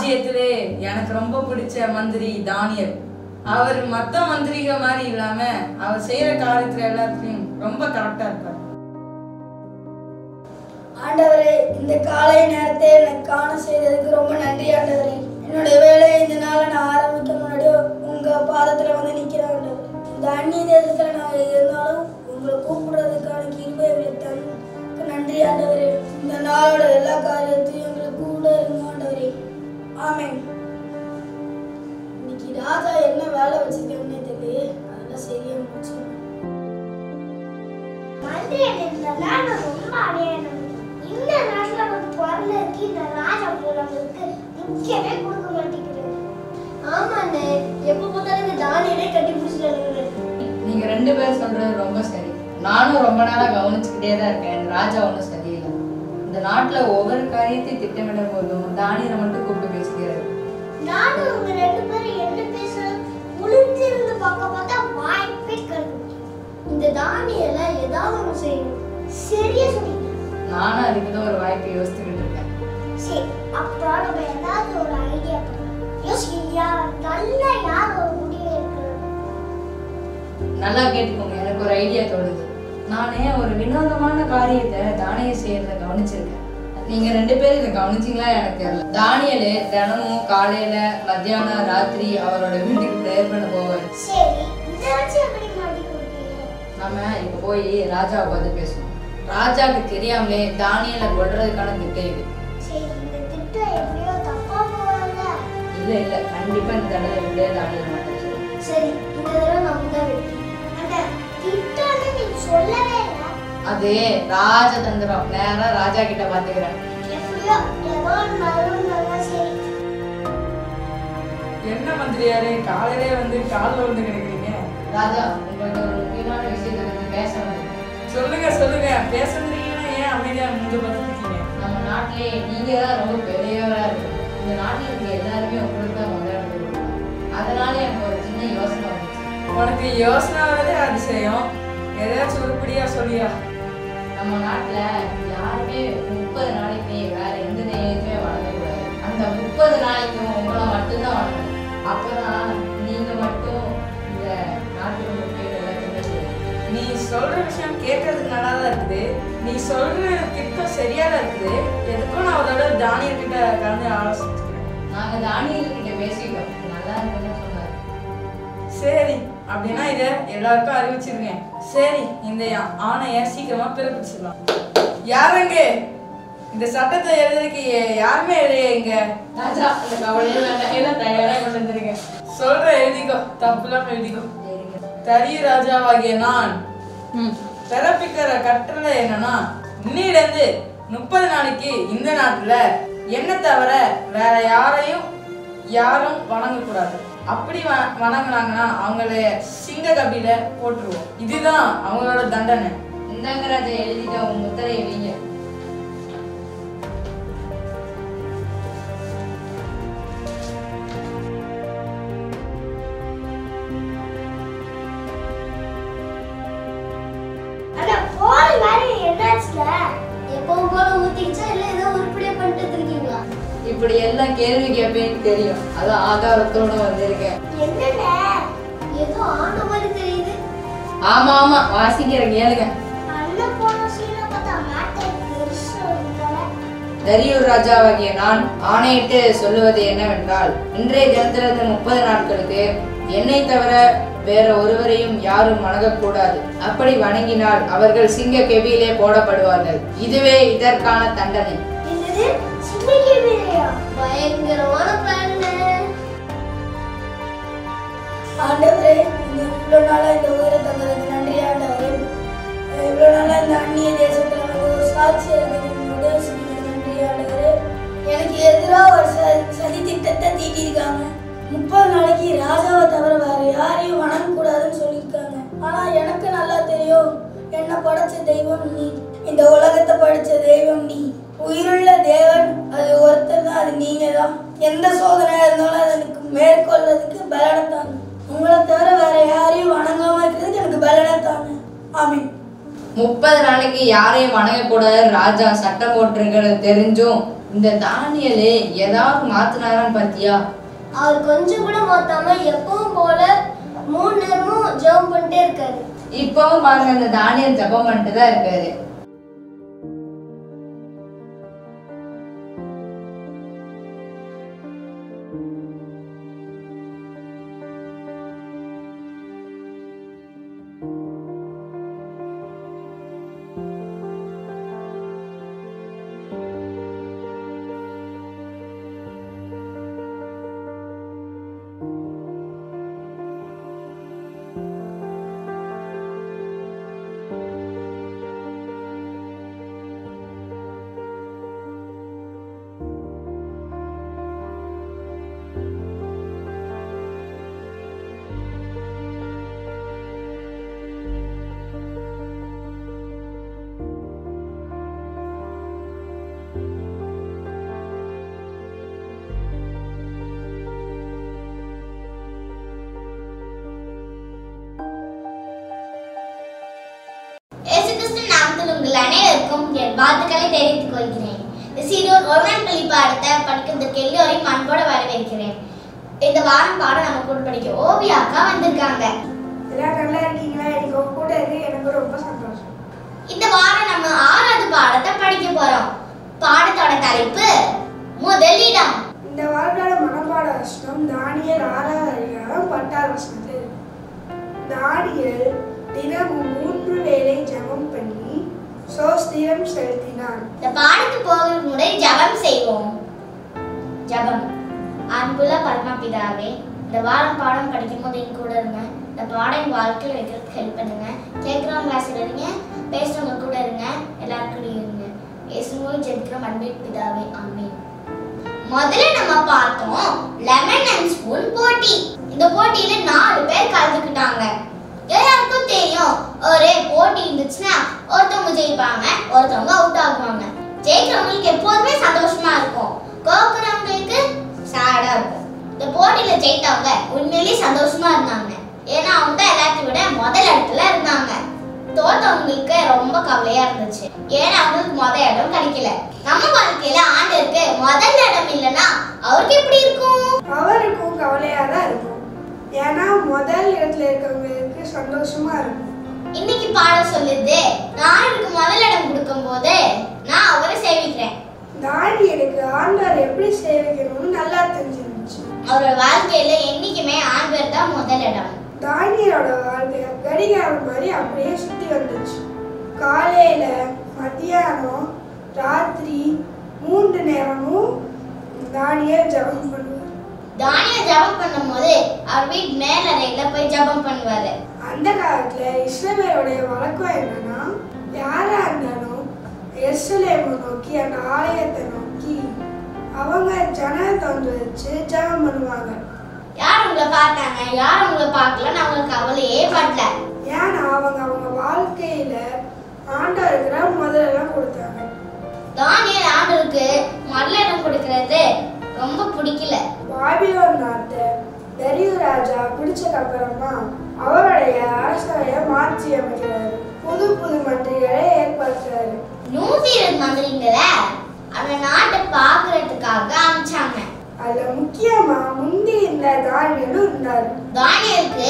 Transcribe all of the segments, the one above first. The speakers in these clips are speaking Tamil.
ராஜ்யத்திலே எனக்கு ரொம்ப பிடிச்ச மந்திரி தானியல் அவர் மத்த மந்திரிக மாதிரி இல்லாம அவர் செய்யற காரியத்துல எல்லாத்துலயும் ரொம்ப கரெக்டா இருப்பார் ஆண்டவரே இந்த காலை நேரத்தை எனக்கு காண செய்ததுக்கு ரொம்ப நன்றி ஆண்டவரே என்னுடைய வேலையை இந்த நாளை நான் ஆரம்பிக்க முன்னாடி உங்க பாதத்துல வந்து நிக்கிறேன் ஆண்டவரே இந்த அந்நிய தேசத்துல நான் இருந்தாலும் உங்களை கூப்பிடுறதுக்கான கிருபை எங்களுக்கு தந்ததுக்கு நன்றி ஆண்டவரே இந்த நாளோட எல்லா காரியத்தையும் எங்களுக்கு கூட இருங்க ஆண்டவரே ஆமென் இன்னைக்கு ராஜா என்ன வேலை வச்சிருக்காங்கன்னே தெரியல அதெல்லாம் சரியா முடிச்சு மந்திரி இந்த நாடு ரொம்ப அடையணும் இந்த நாட்டுல வந்து பிறந்ததுக்கு இந்த ராஜா நம்மளுக்கு முக்கியமே கொடுக்க மாட்டேங்குது ஆமாண்ணே எப்ப பார்த்தாலும் இந்த தானியனே கட்டி பிடிச்சிட்டு நீங்க ரெண்டு பேரும் சொல்றது ரொம்ப சரி நானும் ரொம்ப நாளா கவனிச்சுக்கிட்டே தான் இருக்கேன் இந்த ராஜா ஒன்றும் சரியில்லை இந்த நாட்டுல ஒவ்வொரு காரியத்தையும் திட்டமிட போதும் தானியனை மட்டும் கூப்பிட்டு பேசிக்கிறாரு நானும் உங்க ரெண்டு பேரும் என்ன பேச ஒளிஞ்சிருந்து பார்க்க பார்த்தா வாய்ப்பே கிடைக்கும் இந்த தானியல ஏதாவது ஒன்று செய்யணும் சரியா சொன்னீங்க நானும் அதுக்கு தான் ஒரு வாய்ப்பு யோசிச்சுக்கிட்டு இருக்கேன் சரி அப்புறம் நம்ம ஏதாவது ஒரு ஐடியா யோசிக்கியா நல்ல யார் ஒரு முடிவு எடுக்கணும் நல்லா கேட்டுக்கோங்க எனக்கு ஒரு ஐடியா தோணுது நானே ஒரு வினோதமான காரியத்தை தானியம் செய்யறத கவனிச்சிருக்கேன் நீங்க ரெண்டு பேரும் இதை கவனிச்சீங்களா எனக்கு தெரியல தானியலு தினமும் காலையில மத்தியானம் ராத்திரி அவரோட வீட்டுக்கு ப்ரேயர் பண்ண போவார் சரி இதை வச்சு எப்படி மாட்டி கொடுப்பீங்க நம்ம இப்ப போய் ராஜாவை பார்த்து பேசணும் ராஜாவுக்கு தெரியாமலே தானியலை கொல்றதுக்கான திட்டம் இது சரி இந்த திட்டம் எப்படியோ தப்பா போகல இல்ல இல்ல கண்டிப்பா இந்த தடவை எப்படியே தானியல் மாட்டேன் சரி இந்த தடவை நம்ம தான் வெற்றி அந்த திட்டம்னு நீ சொல்லவே இல்லை அது ராஜதந்திரம் நேரா ராஜா கிட்ட பாத்துக்கிறேன் எப்படியோ ஏதோ ஒன்று நல்ல சரி என்ன மந்திரியாரே காலையிலே வந்து காலில் வந்து கிடக்குறீங்க ராஜா உங்களுக்கு ஒரு முக்கியமான விஷயத்தை பத்தி பேச வந்திருக்கேன். சொல்லுங்க சொல்லுங்க பேச முடியுங்கன்னா ஏன் அமைதியா முந்து பார்த்துருக்கீங்க நம்ம நாட்டிலே நீங்க தான் ரொம்ப பெரியவரா இருக்கணும் இந்த நாட்டில் இருக்க எல்லாருமே உங்களுக்கு தான் முதல்ல கொடுக்கணும் அதனால எனக்கு ஒரு சின்ன யோசனை வந்துச்சு உனக்கு யோசனை வரதே அதிசயம் ஏதாச்சும் உருப்படியா சொல்லியா நம்ம நாட்டுல யாருமே முப்பது நாளைக்கு வேற எந்த தெய்வத்தையுமே வணங்கக்கூடாது அந்த முப்பது நாளைக்கும் உங்களை மட்டும்தான் வணங்கணும் அப்பதான் நீங்க மட்டும் இந்த நாட்டுக்கு முக்கியம் எல்லாத்தையுமே செய்யணும் நீ சொல்ற விஷயம் கேட்கறதுக்கு நல்லா தான் இருக்குது நீ சொல்ற திட்டம் சரியா தான் இருக்குது எதுக்கும் நான் அதோட தானியல் கிட்ட கலந்து ஆலோசிச்சுக்கிறேன் நாங்க தானியல் கிட்ட பேசிட்டோம் நல்லா இருக்குன்னு சொன்னாரு சரி அப்படின்னா இதை எல்லாருக்கும் அறிவிச்சிருங்க சரி இந்த ஆணையை சீக்கிரமா பிறப்பிச்சிடலாம் யாருங்க இந்த சட்டத்தை எழுதுறதுக்கு யாருமே இல்லையே இங்க ராஜா அந்த கவலையே வேண்டாம் எல்லாம் தயாரா கொண்டு வந்துருங்க சொல்ற எழுதிக்கோ தப்பு இல்லாம எழுதிக்கோ சரிங்க தரி ராஜாவாகிய நான் ம் பிறப்பிக்கிற கட்டளை என்னன்னா இன்னிலிருந்து முப்பது நாளைக்கு இந்த நாட்டுல என்ன தவிர வேற யாரையும் யாரும் வணங்கக்கூடாது அப்படி வ- வணங்குனாங்கன்னா அவங்கள சிங்க கபில போட்டுருவோம் இதுதான் அவங்களோட தண்டனை இந்தாங்க ராஜா எழுதிட்டு உங்க முத்திரையை வைங்க ஆனா பால் மாதிரி என்னாச்சுல எப்பவும் போல ஊத்திக்கிச்சா இல்ல ஏதோ உருப்படியா பண்ணிட்டு இருக்கீங்களா இப்படி எல்லாம் கேள்வி கேட்பேன்னு தெரியும் அதான் ஆதாரத்தோட வந்திருக்கேன் என்னங்க ஏதோ ஆன மாதிரி தெரியுது ஆமா ஆமா வாசிக்கிறேன் கேளுங்க அண்ணன் போன சீனை பார்த்தா மேட்டை பெருசா இருந்தால தரியூர் ராஜாவாகிய நான் ஆணையிட்டு சொல்லுவது என்னவென்றால் இன்றைய தினத்திலிருந்து முப்பது நாட்களுக்கு என்னை தவிர வேற ஒருவரையும் யாரும் வணங்கக்கூடாது அப்படி வணங்கினால் அவர்கள் சிங்க கெபியிலே போடப்படுவார்கள் இதுவே இதற்கான தண்டனை என்னது சின்னிக்கு வீரையா பயங்கரமான பிளான் ஆண்டவரே இந்த இவ்வளோ நாளாக இந்த உயிரை தந்ததுக்கு நன்றி ஆண்டவரே இவ்வளோ நாளாக இந்த அந்நிய தேசத்தில் எனக்கு ஒரு சாட்சி இருக்கிறதுக்கு உதவி செஞ்சதுக்கு நன்றி ஆண்டவரே எனக்கு எதிராக ஒரு ச- சதி திட்டத்தை தீட்டியிருக்காங்க முப்பது நாளைக்கு ராஜாவை தவிர வேற யாரையும் வணங்கக்கூடாதுன்னு சொல்லியிருக்காங்க ஆனால் எனக்கு நல்லா தெரியும் என்னை படைச்ச தெய்வம் நீ இந்த உலகத்தை படைச்ச தெய்வம் நீ உயிருள்ள தேவன் அது ஒருத்தர் தான் அது நீங்க தான் எந்த சோதனையா இருந்தாலும் அது எனக்கு மேற்கொள்றதுக்கு பலனை தாங்க உங்களை தவிர வேற யாரையும் வணங்காம இருக்கிறதுக்கு எனக்கு பலனை தாங்க ஆமீன் முப்பது நாளைக்கு யாரையும் வணங்கக்கூடாது ராஜா சட்டம் போட்டிருக்கிறது தெரிஞ்சும் இந்த தானியலே ஏதாவது மாத்தினாரான்னு பாத்தியா அவர் கொஞ்சம் கூட மாத்தாம எப்பவும் போல மூணு நேரமும் ஜெபம் பண்ணிட்டே இருக்காரு இப்பவும் பாருங்க இந்த தானியல் ஜெபம் பண்ணிட்டு தான் இருக்காரு இயேசு கிறிஸ்து நாமத்தில் உங்கள் அனைவருக்கும் என் வாழ்த்துக்களை தெரிவித்துக் கொள்கிறேன் சீரோர் ஒருவன் பள்ளி பாடத்தை படிக்கிறதுக்கு எல்லோரையும் அன்போட வரவேற்கிறேன் இந்த வாரம் பாடம் நம்ம கூட படிக்க ஓவியா அக்கா வந்திருக்காங்க எல்லாம் நல்லா இருக்கீங்களா எனக்கு உங்க கூட இருக்கு எனக்கு ரொம்ப சந்தோஷம் இந்த வாரம் நம்ம ஆறாவது பாடத்தை படிக்க போறோம் பாடத்தோட தலைப்பு முதலிடம் இந்த வாரத்தோட மனப்பாட வசனம் தானியல் ஆறாவது அதிகாரம் பத்தாவது வசனத்தில் இருக்கு. தானியேல் தினமும் மூன்று வேளை ஜெபம் பண்ணி சோஸ்திரம் செலுத்தினான் இந்த பாடத்துக்கு போகிறதுக்கு முன்னாடி ஜெபம் செய்வோம் ஜெபம் அன்புள்ள பரமபிதாவே இந்த வாரம் பாடம் படிக்கும் போது என் கூட இருங்க இந்த பாடம் என் வாழ்க்கையில் வைக்கிறதுக்கு ஹெல்ப் பண்ணுங்க கேட்குறவங்க கிளாஸில் இருங்க பேசுறவங்க கூட இருங்க எல்லாரும் கூட இருங்க இயேசுவும் ஜெபிக்கிறோம் அன்பின் பிதாவே ஆமென் முதல்ல நம்ம பார்த்தோம் லெமன் அண்ட் ஸ்பூன் போட்டி இந்த போட்டியில நாலு பேர் கலந்துக்கிட்டாங்க எல்லாருக்கும் தெரியும் ஒரு போட்டி இருந்துச்சுன்னா ஒருத்தவங்க ஜெயிப்பாங்க ஒருத்தவங்க அவுட் ஆகுவாங்க ஜெயிக்கிறவங்களுக்கு எப்போதுமே சந்தோஷமா இருக்கும் கோக்குறவங்களுக்கு சேடா இருக்கும் இந்த போட்டியில ஜெயித்தவங்க உண்மையிலேயே சந்தோஷமா இருந்தாங்க ஏன்னா அவங்க தான் எல்லாத்தையும் விட முதல் இடத்துல இருந்தாங்க தோத்தவங்களுக்கு ரொம்ப கவலையா இருந்துச்சு ஏன்னா அவங்களுக்கு முத இடம் கிடைக்கல நம்ம வாழ்க்கையில ஆண்டருக்கு முதல் இடம் இல்லைன்னா அவருக்கு எப்படி இருக்கும் அவருக்கும் கவலையா தான் இருக்கும் ஏன்னா முதல் இடத்துல இருக்கவங்களுக்கு சந்தோஷமா இருக்கும் இன்னைக்கு பாடம் சொல்லுது நான் எனக்கு முதல் இடம் கொடுக்கும் போது நான் அவரை சேவிக்கிறேன் தானியலுக்கு ஆண்டவர் எப்படி சேவிக்கணும்னு நல்லா தெரிஞ்சிருந்துச்சு அவரோட வாழ்க்கையில என்னைக்குமே ஆண்டவர் தான் முதல் இடம் தானியலோட வாழ்க்கை கடிகாரம் மாதிரி அப்படியே சுத்தி வந்துச்சு காலையில மத்தியானம் ராத்திரி மூன்று நேரமும் தானியல் ஜெபம் பண்ணுவார் தானிய ஜெபம் பண்ணும்போது அவர் வீட்டு மேலறையில போய் ஜெபம் பண்ணுவாரு அந்த காலத்துல இஸ்ரவேலுடைய வழக்கம் என்னன்னா யாரா இருந்தாலும் எருசலேமை நோக்கி அந்த ஆலயத்தை நோக்கி அவங்க ஜனல் தொண்டு வச்சு ஜெபம் பண்ணுவாங்க யார் உங்களை பார்த்தாங்க யார் உங்களை பார்க்கலன்னு அவங்களுக்கு கவலையே படல ஏன்னா அவங்க அவங்க வாழ்க்கையில ஆண்டவருக்கு தான் முதலெல்லாம் கொடுத்தாங்க தானியல் ஆண்டவருக்கு முதல் இடம் கொடுக்கறது ரொம்ப பிடிக்கல பாபிலோன் நாட்டை தரியு ராஜா பிடிச்சதுக்கு அப்புறமா அவருடைய அரசவையை மாற்றி அமைக்கிறாரு புது புது மந்திரிகளை ஏற்படுத்துறாரு நூத்தி இருபது மந்திரிங்களை அந்த நாட்டை பாக்குறதுக்காக அனுப்பிச்சாங்க அதுல முக்கியமா முந்தி இந்த தானியலும் இருந்தாரு தானியலுக்கு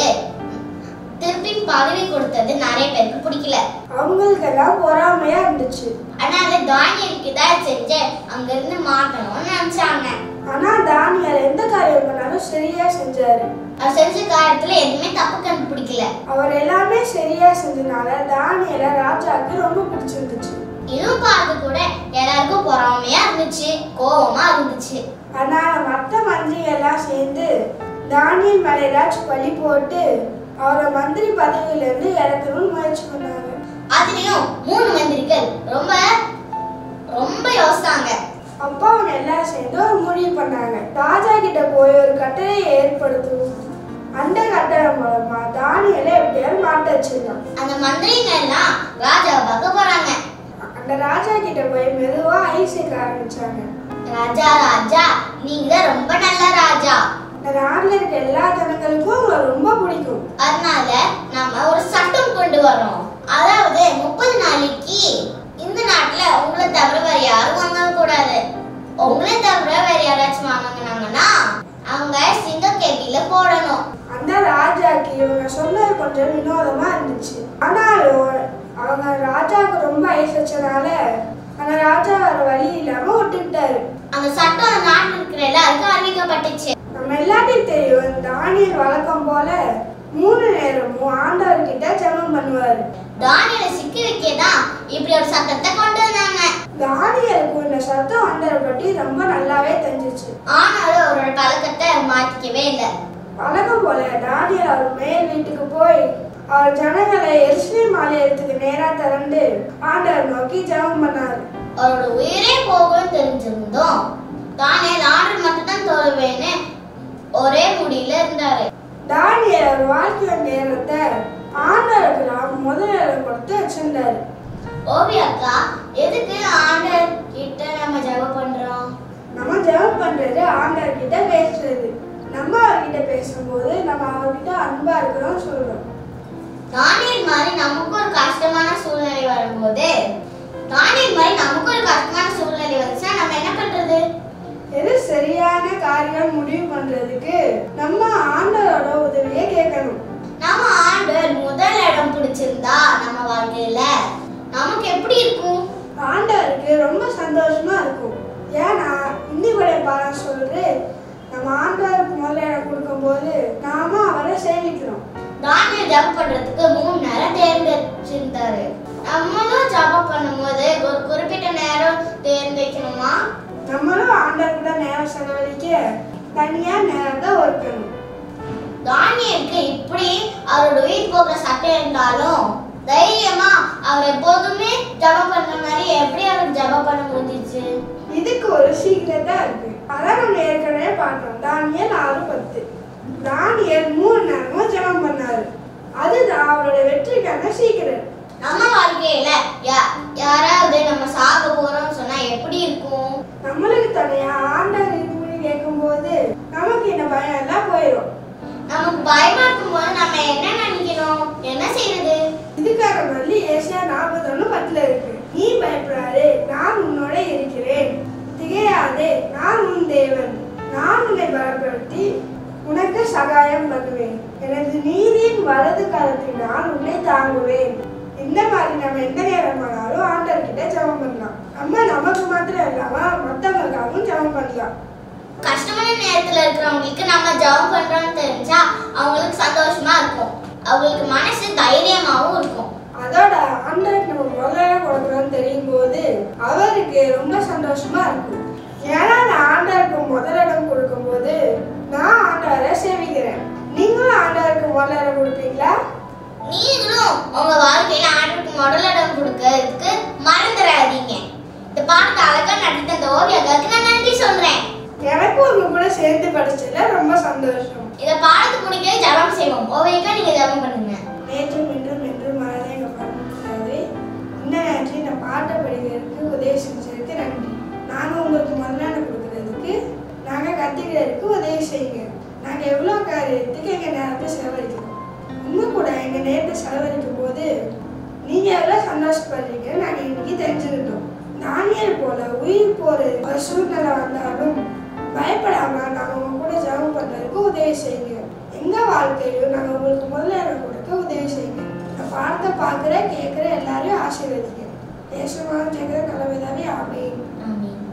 திருப்பி பதவி கொடுத்தது நிறைய பேருக்கு பிடிக்கல அவங்களுக்கெல்லாம் பொறாமையா இருந்துச்சு அதனால தானியலுக்கு தான் செஞ்சு அங்க இருந்து மாட்டணும்னு நினைச்சாங்க ஆனா தானியல் எந்த காரியம் பண்ணாலும் சரியா செஞ்சாரு அவர் செஞ்ச காரியத்துல எதுவுமே தப்பு கண்டுபிடிக்கல அவர் எல்லாமே சரியா செஞ்சனால தானியலை ராஜாவுக்கு ரொம்ப பிடிச்சிருந்துச்சு இதுவும் பார்த்து கூட எல்லாருக்கும் பொறாமையா இருந்துச்சு கோவமா இருந்துச்சு அதனால மற்ற மந்திரி எல்லாம் சேர்ந்து தானியல் மேல ஏதாச்சும் பழி போட்டு அவரை மந்திரி பதவியில இருந்து இறக்கணும்னு முயற்சி பண்ணாங்க அதுலயும் மூணு மந்திரிகள் ரொம்ப ரொம்ப யோசித்தாங்க அப்பா அவங்க எல்லாம் சேர்ந்து ஒரு முடிவு பண்ணாங்க ராஜா கிட்ட போய் ஒரு கட்டளையை ஏற்படுத்துவோம் அந்த கட்டளை மூலமா தானியலை எப்படியாவது மாட்ட வச்சிருந்தான் அந்த மந்திரிங்க எல்லாம் ராஜாவை பார்க்க போறாங்க அந்த ராஜா கிட்ட போய் மெதுவா ஐசிக்க ஆரம்பிச்சாங்க ராஜா ராஜா நீங்க தான் ரொம்ப நல்ல ராஜா இந்த நாட்டுல இருக்க எல்லா ஜனங்களுக்கும் உங்களை ரொம்ப பிடிக்கும் அதனால நாம ஒரு சட்டம் கொண்டு வரோம் அதாவது முப்பது நாளைக்கு இந்த நாட்டுல உங்களை தவிர வேற யாரும் வாங்க கூடாது உங்களை தவிர வேற யாராச்சும் வாங்கினாங்கன்னா அவங்க சிங்க கேபில போடணும் அந்த ராஜாக்கு இவங்க சொன்னது கொஞ்சம் வினோதமா இருந்துச்சு ஆனாலும் அவங்க ராஜாவுக்கு ரொம்ப வயசு வச்சனால அந்த ராஜா வேற வழி இல்லாம விட்டுட்டாரு அந்த சட்டம் அந்த நாட்டில் இருக்கிற எல்லாருக்கும் அறிவிக்கப்பட்டுச்சு நம்ம எல்லாத்தையும் தெரியும் தானியல் வழக்கம் போல மூணு நேரமும் ஆண்டவர்கிட்ட ஜெபம் பண்ணுவாரு தானியலை சிக்கி வைக்கதான் இப்படி ஒரு சட்டத்தை கொண்டு வந்தாங்க தானியலுக்கு இந்த சத்தம் ஆண்டவரை பற்றி ரொம்ப நல்லாவே தெரிஞ்சிச்சு ஆனாலும் அவரோட பழக்கத்தை மாத்திக்கவே இல்லை வழக்கம் போல தானியல் அவர் மேல் வீட்டுக்கு போய் அவர் ஜனங்களை எருசலேம் ஆலயத்துக்கு நேரா திரண்டு ஆண்டவர் நோக்கி ஜெபம் பண்ணாரு அவரோட உயிரே போகும்னு தெரிஞ்சிருந்தோம் தானியல் ஆண்டு மட்டும் தான் தோல்வேன்னு ஒரே முடியில இருந்தாரு தானியல் அவர் வாழ்க்கை நேரத்தை ஆண்டவருக்கு நாம் முதலிடம் கொடுத்து வச்சிருந்தாரு ஓவி அக்கா எதுக்கு ஆண்டர் கிட்ட நம்ம ஜெபம் பண்றோம் நம்ம ஜெபம் பண்றது ஆண்டவர் கிட்ட பேசுறது நம்ம அவர்கிட்ட பேசும்போது நம்ம அவர்கிட்ட அன்பா இருக்கிறோம் சொல்றோம் தானியல் மாதிரி நமக்கு ஒரு கஷ்டமான சூழ்நிலை வரும்போது தானியல் மாதிரி நமக்கு ஒரு கஷ்டமான சூழ்நிலை வந்துச்சுன்னா நம்ம என்ன பண்றது எது சரியான காரியம் முடிவு பண்றதுக்கு நம்ம ஆண்டவரோட உதவியை கேட்கணும் நம்ம ஆண்டவர் முதல் இடம் பிடிச்சிருந்தா நம்ம வாழ்க்கையில நமக்கு எப்படி இருக்கும் ஆண்டவருக்கு ரொம்ப சந்தோஷமா இருக்கும் ஏன்னா இன்னிக்குடைய பாடம் சொல்றது நம்ம ஆண்டவருக்கு முதல்ல இடம் கொடுக்கும்போது நாம அவரை சேவிக்கிறோம் தானியல் ஜபம் பண்றதுக்கு மூணு நேரம் தேர்ந்தெடுச்சிருந்தாரு நம்மளும் ஜபம் பண்ணும்போது ஒரு குறிப்பிட்ட நேரம் தேர்ந்தெடுக்கணுமா நம்மளும் ஆண்டவர்கிட்ட நேரம் செலவழிக்க தனியா நேரத்தை ஒதுக்கணும் தானியலுக்கு இப்படி அவரோட உயிர் போகிற சட்டம் இருந்தாலும் தைரியமா அவர் எப்போதுமே ஜபம் பண்ற மாதிரி எப்படி அவர் ஜபம் பண்ண முடிஞ்சிச்சு இதுக்கு ஒரு சீக்கிரட்டா இருக்கு அதான் நம்ம ஏற்கனவே பார்த்தோம் தானியல் ஆறு பத்து தானியல் மூணு நேரமும் ஜெபம் பண்ணாரு அதுதான் அவரோட வெற்றிக்கான சீக்கிரம் நம்ம வாழ்க்கையில யா- யாராவது நம்ம சாக போறோம்னு சொன்னா எப்படி இருக்கும் நம்மளுக்கு தனியா ஆண்டவர் இருக்குன்னு கேட்கும்போது நமக்கு இந்த பயம் எல்லாம் போயிடும் நமக்கு பயமா இருக்கும்போது நம்ம என்ன நினைக்கணும் என்ன செய்யறது இதுக்காக மல்லி ஏசியா நாற்பத்தொன்னு பத்துல இருக்கு நீ பயப்படாதே நான் உன்னோட இருக்கிறேன் திகையாதே நான் உன் தேவன் நான் உன்னை பலப்படுத்தி உனக்கு சகாயம் பண்ணுவேன் எனது நீதியின் வலது கரத்தினால் உன்னை தாங்குவேன் இந்த மாதிரி நம்ம எந்த நேரம் பண்ணாலும் ஆண்டவர்கிட்ட ஜெபம் பண்ணலாம் நம்ம நமக்கு மாத்திரம் இல்லாம மற்றவங்களுக்காகவும் ஜெபம் பண்ணலாம் கஷ்டமான நேரத்துல இருக்கிறவங்களுக்கு நம்ம ஜெபம் பண்றோம்னு தெரிஞ்சா அவங்களுக்கு சந்தோஷமா இருக்கும் அவங்களுக்கு மனசு தைரியமாவும் இருக்கும் அதோட ஆண்டவருக்கு நம்ம முதல்ல கொடுக்குறோம்னு தெரியும் போது அவருக்கு ரொம்ப சந்தோஷமா இருக்கும் ஏன்னா நான் ஆண்டவருக்கு முதலிடம் கொடுக்கும்போது நான் ஆண்டவரை சேவிக்கிறேன் நீங்களும் ஆண்டவருக்கு முதலிடம் கொடுப்பீங்களா நீங்களும் உங்க வாழ்க்கையில ஆண்டுக்கு முதலிடம் கொடுக்கறதுக்கு மறந்துடாதீங்க இந்த பாடத்தை அழகா நடித்த இந்த ஓவியாவுக்கு நான் நன்றி சொல்றேன் எனக்கு உங்க கூட சேர்ந்து படிச்சதுல ரொம்ப சந்தோஷம் இந்த பாடத்தை முடிக்க ஜெபம் செய்வோம் ஓவியக்கா நீங்க ஜெபம் பண்ணுங்க நேற்றும் இன்றும் என்றும் மறந்தே எங்க பண்ணுறது இந்த நேரத்தில் இந்த பாட்டை படிக்கிறதுக்கு உதவி செஞ்சதுக்கு நன்றி நாங்கள் உங்களுக்கு முதலான கொடுக்கறதுக்கு நாங்கள் கற்றுக்கிறதுக்கு உதவி செய்யுங்க நாங்கள் எவ்வளோ காரியத்துக்கு எங்கள் நேரத்தை செலவழிக்கிறோம் உங்க கூட எங்கள் நேரத்தை செலவழிக்கும் போது நீங்கள் எவ்வளோ சந்தோஷப்படுறீங்கன்னு நாங்கள் இன்னைக்கு தெரிஞ்சுக்கிட்டோம் தானியல் போல உயிர் போகிற ஒரு சூழ்நிலை வந்தாலும் பயப்படாம நாங்கள் உங்க கூட ஜெபம் பண்ணுறதுக்கு உதவி செய்யுங்க எங்க வாழ்க்கையிலும் நாங்கள் உங்களுக்கு முதல்ல இடம் கொடுக்க உதவி செய்யுங்க இந்த பாடத்தை பார்க்குற கேட்குற எல்லாரையும் ஆசீர்வதிங்க தேசமாக ஜெகர கலவைதாவே ஆமேன் ஆமென்